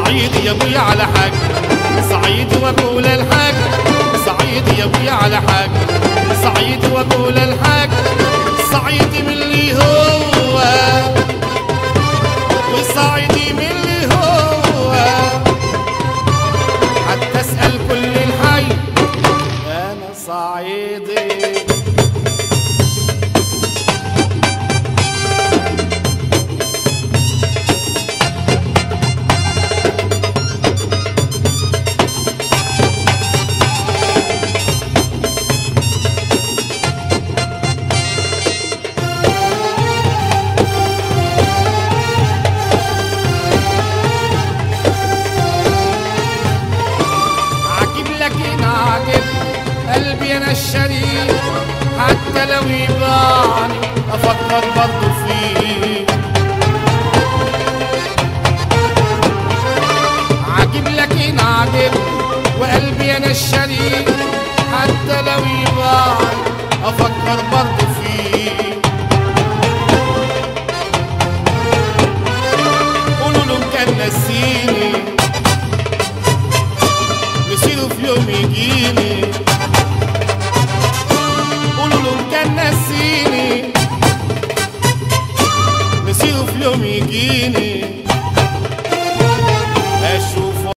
صعيد يا ابويا على حاج صعيد واقول الحاج صعيد يا ابويا على حاج صعيد واقول الحاج صعيد من اللي هو وصعيدي من اللي هو حتى اسال كل الحي انا صعيدي عاجب لكن عاجب قلبي انا الشريك حتى لو يباعني افكر برضه فيه عاجب لكن عاجب وقلبي انا الشريك حتى لو يباعني افكر برضه فيه قولوا له كان نسيني نسيله في يوم يجيني قولوا له كان نسيني نسيله في يوم يجيني